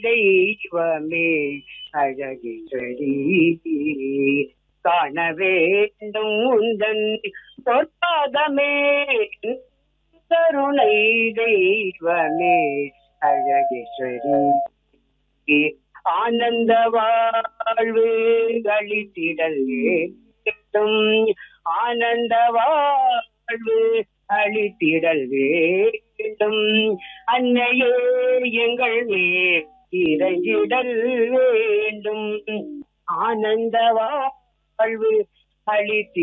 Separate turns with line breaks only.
தெய்வமே அழகின்றி காண வேண்டும் உந்தன் பொற்பாதமே கருணை தெய்வமே அழகேஸ்வரி ஆனந்த வாழ்வு அளித்திடல் வேண்டும் ஆனந்த வாழ்வு அளித்திடல் வேண்டும் அன்னையே எங்கள் மேல் இறங்கிடல் வேண்டும் ஆனந்த வாழ்வு அளித்தி